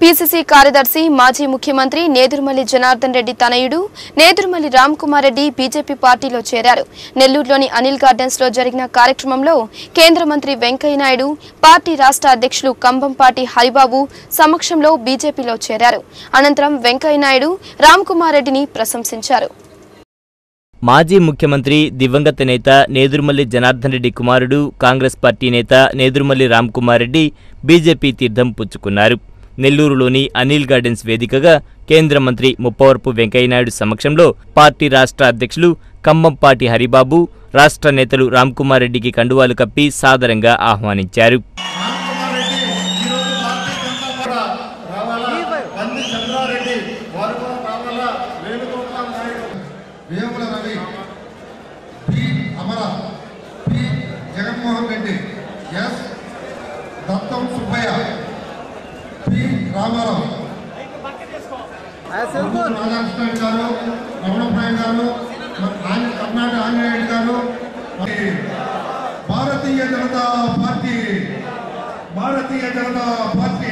PCC కార్యదర్శి మాజీ ముఖ్యమంత్రి నేదురుమల్లి జనార్దన్ రెడ్డి తనయుడు నేదురుమల్లి రామ్ కుమార్ రెడ్డి బీజేపీ పార్టీలో చేరారు నెల్లూరులోని అనిల్ గార్డెన్స్ లో జరిగిన కార్యక్రమంలో కేంద్ర మంత్రి వెంకయ్యనాయుడు పార్టీ రాష్ట్ర అధ్యక్షులు కంబంపాటి హరిబాబు సమక్షంలో బీజేపీలో చేరారు అనంతరం వెంకయ్యనాయుడు రామ్ కుమార్ రెడ్డిని ప్రశంసించారు మాజీ ముఖ్యమంత్రి దివంగత నేత నేదురుమల్లి జనార్దన్ రెడ్డి కుమారుడు కాంగ్రెస్ పార్టీ నేత నేదురుమల్లి రామ్ కుమార్ రెడ్డి బీజేపీ తీర్థం పుచ్చుకున్నారు నెల్లూరులోని అనిల్ గార్డెన్స్ వేదికగా కేంద్ర మంత్రి ముప్పవరపు వెంకయ్యనాయుడు సమక్షంలో పార్టీ రాష్ట్ర అధ్యక్షులు కంబంపాటి హరిబాబు రాష్ట్ర నేతలు రామ్ కుమార్ రెడ్డికి కండువాలు కప్పి సాదరంగా ఆహ్వానించారు రామకుమార్ రెడ్డి ఈరోజు భారతీయ జనతా కూడా రావాలా బండి చంద్రారెడ్డి వారు కూడా రావాలా Venugopal Naidu Vemula Ravi P Amara P Jaganmohan Reddy S Dattam Subbaiah P Ramarao Radhakrishna గారు రమణప్రాయం గారు మరి ఆంజ- కర్ణాటక ఆంజనేయుడు గారు మరి భారతీయ జనతా పార్టీ భారతీయ జనతా పార్టీ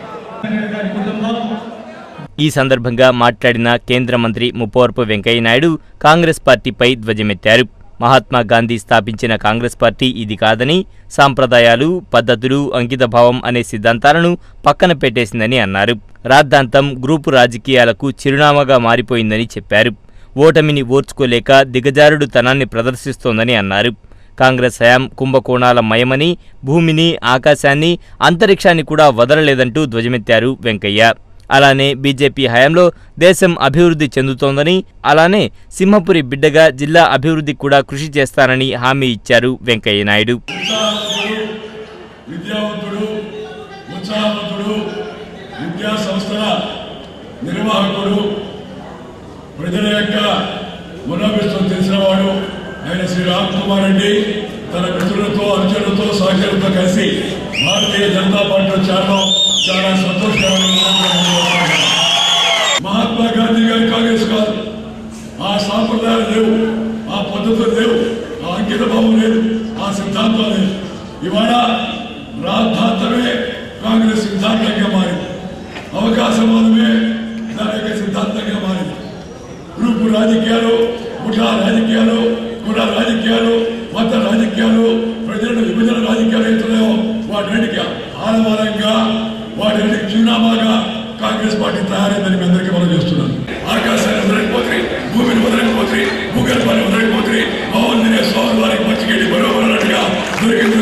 ఈ సందర్భంగా మాట్లాడిన కేంద్ర మంత్రి ముప్పవరపు వెంకయ్యనాయుడు కాంగ్రెస్ పార్టీపై ధ్వజమెత్తారు మహాత్మా గాంధీ స్థాపించిన కాంగ్రెస్ పార్టీ ఇది కాదని సాంప్రదాయాలు పద్ధతులు అంకితభావం అనే సిద్ధాంతాలను పక్కన పెట్టేసిందని అన్నారు రాద్ధాంతం గ్రూపు రాజకీయాలకు చిరునామాగా మారిపోయిందని చెప్పారు ఓటమిని ఓర్చుకోలేక దిగజారుడు తనాన్ని ప్రదర్శిస్తోందని అన్నారు కాంగ్రెస్ హయాం కుంభకోణాల మయమని భూమిని ఆకాశాన్ని అంతరిక్షాన్ని కూడా వదలలేదంటూ ధ్వజమెత్తారు వెంకయ్య అలానే బీజేపీ హయాంలో దేశం అభివృద్ధి చెందుతోందని అలానే సింహపురి బిడ్డగా జిల్లా అభివృద్ధికి కూడా కృషి చేస్తానని హామీ ఇచ్చారు వెంకయ్యనాయుడు ఉత్సాహవంతుడు విద్యావంతుడు ఉత్సాహవంతుడు విద్యా సంస్థల నిర్వాహకుడు ప్రజల యొక్క మనోభిష్టం తెలిసినవాడు ఆయన శ్రీ రామ్ కుమార్ రెడ్డి తన మిత్రులతో అనుచరులతో సహచరులతో కలిసి భారతీయ జనతా పార్టీలో చేరడం చాలా సంతోషకరమైన విషయం. మహాత్మా గాంధీ గారి కాంగ్రెస్ కాదు ఆ సాంప్రదాయాలు లేవు ఆ పద్ధతులు లేవు ఆ అంకిత భావం లేదు ఆ సిద్ధాంతం లేదు ఇవాళ రాద్ధాంతమే కాంగ్రెస్ సిద్ధాంతంగా మారింది అవకాశవాదమే దాని యొక్క సిద్ధాంతంగా మారింది గ్రూపు రాజకీయాలు ముఠా రాజకీయాలు కుల రాజకీయాలు మత రాజకీయాలు ప్రజల విభజన రాజకీయాలు అవుతున్నాయో వాటికి ఆలవారంగా వాటి చిరునామాగా కాంగ్రెస్ పార్టీ తయారైందని మీ అందరికీ మనం చేస్తున్నాను ఆకాశాన్ని వదలకపోతే భూమిని వదలకపోతే భూగర్భాన్ని వదలకపోతే మహోన్నత స్వామి వారికి మంచిగడ్డి బరోబర్ అన్నట్టుగా దొరికింది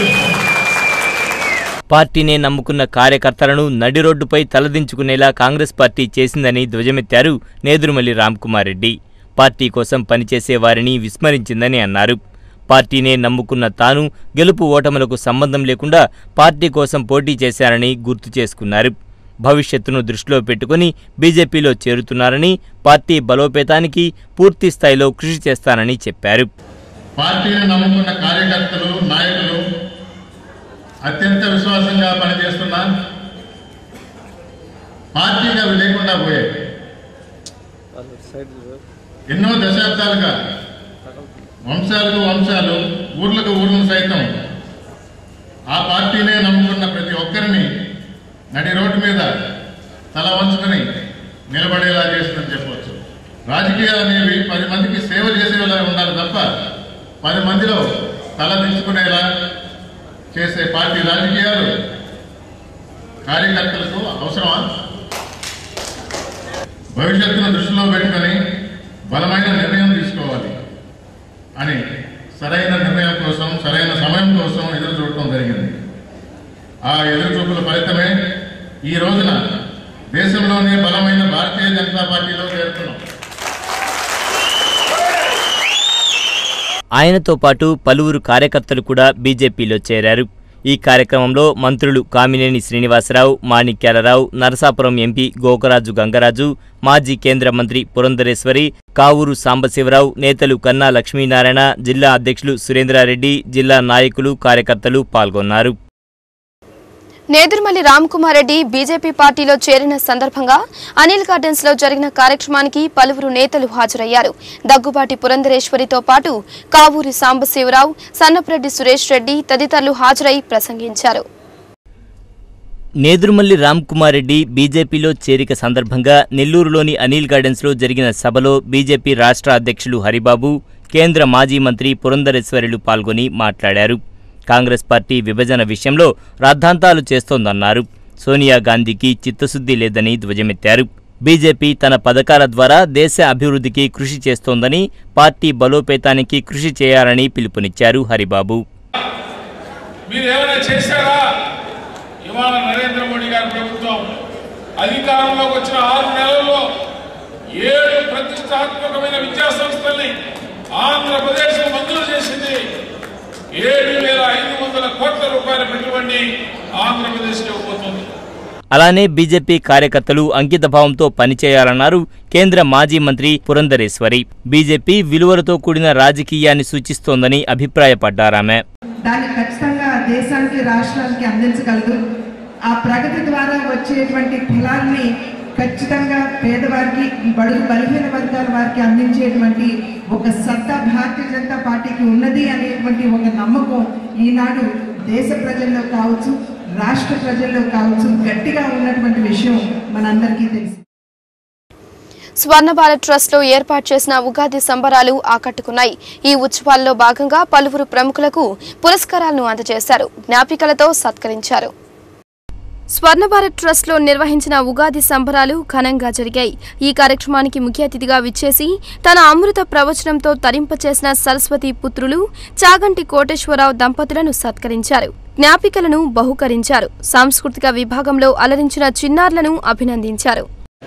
పార్టీనే నమ్ముకున్న కార్యకర్తలను నడి రోడ్డుపై తలదించుకునేలా కాంగ్రెస్ పార్టీ చేసిందని ధ్వజమెత్తారు నేదురుమల్లి రామ్కుమార్ రెడ్డి పార్టీ కోసం పనిచేసే వారిని విస్మరించిందని అన్నారు పార్టీనే నమ్ముకున్న తాను గెలుపు ఓటములకు సంబంధం లేకుండా పార్టీ కోసం పోటీ చేశారని గుర్తు చేసుకున్నారు భవిష్యత్తును దృష్టిలో పెట్టుకుని బీజేపీలో చేరుతున్నారని పార్టీ బలోపేతానికి పూర్తి స్థాయిలో కృషి చేస్తానని చెప్పారు పార్టీని నమ్ముకున్న కార్యకర్తలు నాయకులు అత్యంత విశ్వాసంగా పనిచేస్తున్న పార్టీగా అవి లేకుండా పోయాయి ఎన్నో దశాబ్దాలుగా వంశాలకు వంశాలు ఊర్లకు ఊర్లను సైతం ఆ పార్టీనే నమ్ముకున్న ప్రతి ఒక్కరిని నడి రోడ్డు మీద తల వంచుకొని నిలబడేలా చేస్తుందని చెప్పవచ్చు రాజకీయాలు అనేవి పది మందికి సేవ చేసేలా ఉండాలి తప్ప పది మందిలో తల దించుకునేలా చేసే పార్టీ రాజకీయాలు కార్యకర్తలకు అవసరమా భవిష్యత్తును దృష్టిలో పెట్టుకొని బలమైన నిర్ణయం తీసుకోవాలి అని సరైన నిర్ణయం కోసం సరైన సమయం కోసం ఎదురు చూడటం జరిగింది ఆ ఎదురు చూపుల ఫలితమే ఈ రోజున దేశంలోనే బలమైన భారతీయ జనతా పార్టీలో చేరుతున్నాం ఆయనతో పాటు పలువురు కార్యకర్తలు కూడా బీజేపీలో చేరారు ఈ కార్యక్రమంలో మంత్రులు కామినేని శ్రీనివాసరావు మాణిక్యాలరావు నరసాపురం ఎంపీ గోకరాజు గంగరాజు మాజీ కేంద్ర మంత్రి పురంధరేశ్వరి కావూరు సాంబశివరావు నేతలు కన్నా లక్ష్మీనారాయణ జిల్లా అధ్యక్షులు సురేంద్రారెడ్డి జిల్లా నాయకులు కార్యకర్తలు పాల్గొన్నారు నేదురుమల్లి రామ్ కుమార్ రెడ్డి బీజేపీ పార్టీలో చేరిన సందర్భంగా అనిల్ గార్డెన్స్ లో జరిగిన కార్యక్రమానికి పలువురు నేతలు హాజరయ్యారు దగ్గుబాటి పురంధరేశ్వరితో పాటు కావూరి సాంబశివరావు సన్నపరెడ్డి సురేష్ రెడ్డి తదితరులు హాజరై ప్రసంగించారు నేదురుమల్లి రామ్ కుమార్ రెడ్డి బీజేపీలో చేరిక సందర్భంగా నెల్లూరులోని అనిల్ గార్డెన్స్లో జరిగిన సభలో బీజేపీ రాష్ట్ర అధ్యక్షులు హరిబాబు కేంద్ర మాజీ మంత్రి పురంధరేశ్వరులు పాల్గొని మాట్లాడారు కాంగ్రెస్ పార్టీ విభజన విషయంలో రాద్ధాంతాలు చేస్తోందన్నారు సోనియా గాంధీకి చిత్తశుద్ధి లేదని ధ్వజమెత్తారు బీజేపీ తన పథకాల ద్వారా దేశ అభివృద్ధికి కృషి చేస్తోందని పార్టీ బలోపేతానికి కృషి చేయాలని పిలుపునిచ్చారు హరిబాబు మీరు ఏమైనా చేశారా ఇవాళ నరేంద్ర మోడీ గారి ప్రభుత్వం అధికారంలోకి వచ్చిన ఆరు నెలల్లో ఏడు ప్రతిష్టాత్మకమైన విద్యా సంస్థల్ని ఆంధ్రప్రదేశ్ మంజూరు చేసింది ఏడు వేల ఐదు వందల కోట్ల రూపాయల పెట్టుబడి ఆంధ్రప్రదేశ్కి ఇవ్వబోతుంది అలానే బీజేపీ కార్యకర్తలు అంకితభావంతో పనిచేయాలన్నారు కేంద్ర మాజీ మంత్రి పురంధరేశ్వరి బీజేపీ విలువలతో కూడిన రాజకీయాన్ని సూచిస్తోందని అభిప్రాయపడ్డారామె దాన్ని ఖచ్చితంగా దేశానికి రాష్ట్రానికి అందించగలదు ఆ ప్రగతి ద్వారా వచ్చేటువంటి ఫలాల్ని ఖచ్చితంగా పేదవారికి ఈ బడుగు బలహీన వర్గాల వారికి అందించేటువంటి ఒక సత్తా భారతీయ జనతా పార్టీకి ఉన్నది అనేటువంటి ఒక నమ్మకం ఈనాడు దేశ ప్రజల్లో కావచ్చు రాష్ట్ర ప్రజల్లో కావచ్చు గట్టిగా ఉన్నటువంటి విషయం మనందరికీ తెలుసు స్వర్ణ భారత్ ట్రస్ట్ లో ఏర్పాటు చేసిన ఉగాది సంబరాలు ఆకట్టుకున్నాయి ఈ ఉత్సవాల్లో భాగంగా పలువురు ప్రముఖులకు పురస్కారాలను అందజేశారు జ్ఞాపికలతో సత్కరించారు స్వర్ణ భారత్ ట్రస్ట్ లో నిర్వహించిన ఉగాది సంబరాలు ఘనంగా జరిగాయి ఈ కార్యక్రమానికి ముఖ్య అతిథిగా విచ్చేసి తన అమృత ప్రవచనంతో తరింపచేసిన సరస్వతి పుత్రులు చాగంటి కోటేశ్వరరావు దంపతులను సత్కరించారు జ్ఞాపికలను బహుకరించారు సాంస్కృతిక విభాగంలో అలరించిన చిన్నారులను అభినందించారు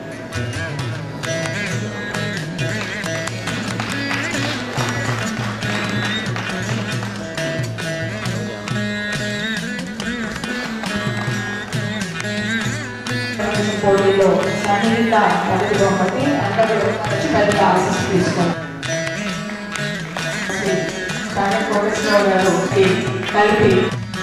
పోటీలో సంగీత మొదటి బహుమతి అందరూ పెద్ద ఆశీస్ తీసుకున్నారు స్థానిక కోటేశ్వరరావు గారు కలిపి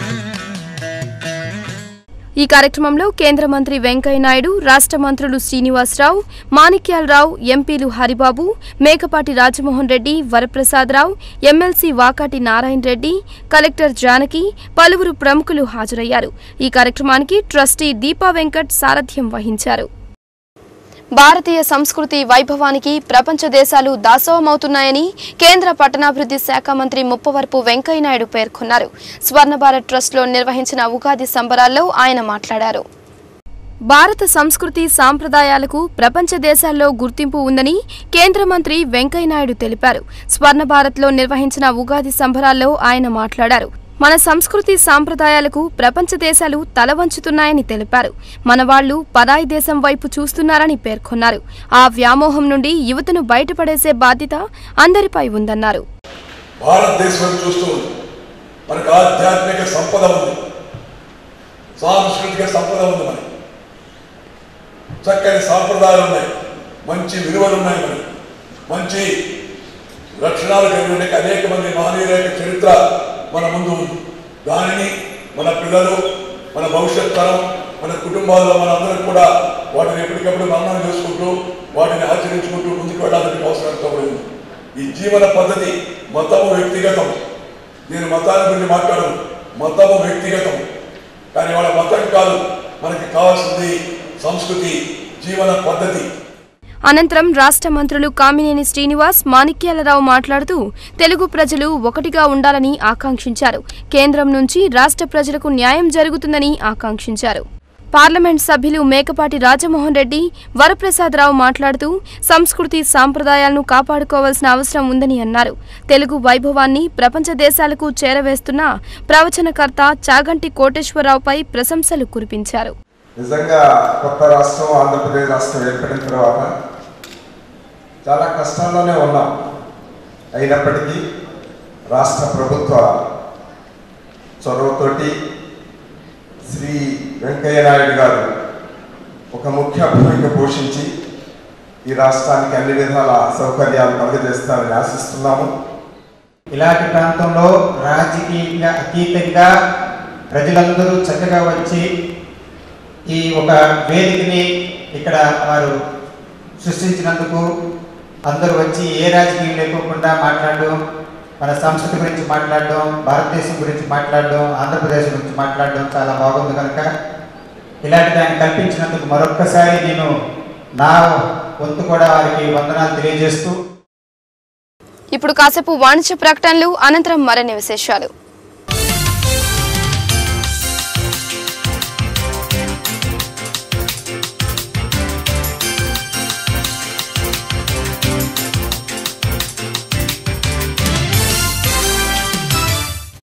ఈ కార్యక్రమంలో కేంద్ర మంత్రి వెంకయ్య నాయుడు రాష్ట్ర మంత్రులు శ్రీనివాసరావు మాణిక్యాలరావు ఎంపీలు హరిబాబు మేకపాటి రాజమోహన్ రెడ్డి వరప్రసాదరావు ఎమ్మెల్సీ వాకాటి నారాయణ రెడ్డి కలెక్టర్ జానకి పలువురు ప్రముఖులు హాజరయ్యారు ఈ కార్యక్రమానికి ట్రస్టీ దీపా వెంకట్ సారథ్యం వహించారు భారతీయ సంస్కృతి వైభవానికి ప్రపంచ దేశాలు దాసోహమవుతున్నాయని కేంద్ర పట్టణాభివృద్ధి శాఖ మంత్రి ముప్పవరపు వెంకయ్యనాయుడు పేర్కొన్నారు స్వర్ణ భారత్ ట్రస్ట్లో నిర్వహించిన ఉగాది సంబరాల్లో ఆయన మాట్లాడారు భారత సంస్కృతి సాంప్రదాయాలకు ప్రపంచ దేశాల్లో గుర్తింపు ఉందని కేంద్ర మంత్రి వెంకయ్యనాయుడు తెలిపారు స్వర్ణ భారత్లో నిర్వహించిన ఉగాది సంబరాల్లో ఆయన మాట్లాడారు మన సంస్కృతి సాంప్రదాయాలకు ప్రపంచ దేశాలు తల వంచుతున్నాయని తెలిపారు మన వాళ్లు పరాయి దేశం వైపు చూస్తున్నారని పేర్కొన్నారు ఆ వ్యామోహం నుండి యువతను బయటపడేసే బాధ్యత అందరిపై ఉందన్నారు భారతదేశం వైపు చూస్తూ ఉంది మనకు ఆధ్యాత్మిక సంపద ఉంది సాంస్కృతిక సంపద ఉంది మనకి చక్కని సాంప్రదాయాలు ఉన్నాయి మంచి విలువలు ఉన్నాయి మనకి మంచి లక్షణాలు కలిగి ఉండే అనేక మంది మహనీయుల యొక్క చరిత్ర మన ముందు ఉంది దానిని మన పిల్లలు మన భవిష్యత్ తరం మన కుటుంబాల్లో మనందరం కూడా వాటిని ఎప్పటికప్పుడు మననం చేసుకుంటూ వాటిని ఆచరించుకుంటూ ముందుకు వెళ్ళాలని అవసరం ఎంతో ఉంది ఈ జీవన పద్ధతి మతము వ్యక్తిగతం నేను మతాన్ని గురించి మాట్లాడను మతము వ్యక్తిగతం కానీ వాళ్ళ మతం కాదు మనకి కావాల్సింది సంస్కృతి జీవన పద్ధతి అనంతరం రాష్ట్ర మంత్రులు కామినేని శ్రీనివాస్ మాణిక్యాలరావు మాట్లాడుతూ తెలుగు ప్రజలు ఒకటిగా ఉండాలని ఆకాంక్షించారు కేంద్రం నుంచి రాష్ట్ర ప్రజలకు న్యాయం జరుగుతుందని ఆకాంక్షించారు పార్లమెంట్ సభ్యులు మేకపాటి రాజమోహన్ రెడ్డి వరప్రసాదరావు మాట్లాడుతూ సంస్కృతి సాంప్రదాయాలను కాపాడుకోవాల్సిన అవసరం ఉందని అన్నారు తెలుగు వైభవాన్ని ప్రపంచ దేశాలకు చేరవేస్తున్న ప్రవచనకర్త చాగంటి కోటేశ్వరరావుపై ప్రశంసలు కురిపించారు నిజంగా కొత్త రాష్ట్రం ఆంధ్రప్రదేశ్ రాష్ట్రం ఏర్పడిన తర్వాత చాలా కష్టంలోనే ఉన్నాం అయినప్పటికీ రాష్ట్ర ప్రభుత్వ చొరవతోటి శ్రీ వెంకయ్య నాయుడు గారు ఒక ముఖ్య భూమిక పోషించి ఈ రాష్ట్రానికి అన్ని విధాల సౌకర్యాలు కలుగజేస్తారని ఆశిస్తున్నాము ఇలాంటి ప్రాంతంలో రాజకీయంగా అతీతంగా ప్రజలందరూ చక్కగా వచ్చి ఈ ఒక వేదికని ఇక్కడ వారు సృష్టించినందుకు అందరూ వచ్చి ఏ రాజకీయం లేకోకుండా మాట్లాడడం మన సంస్కృతి గురించి మాట్లాడడం భారతదేశం గురించి మాట్లాడడం ఆంధ్రప్రదేశ్ గురించి మాట్లాడడం చాలా బాగుంది కనుక ఇలాంటి దాన్ని కల్పించినందుకు మరొక్కసారి నేను నా వంతు కూడా వారికి వందనాలు తెలియజేస్తూ ఇప్పుడు కాసేపు వాణిజ్య ప్రకటనలు అనంతరం మరిన్ని విశేషాలు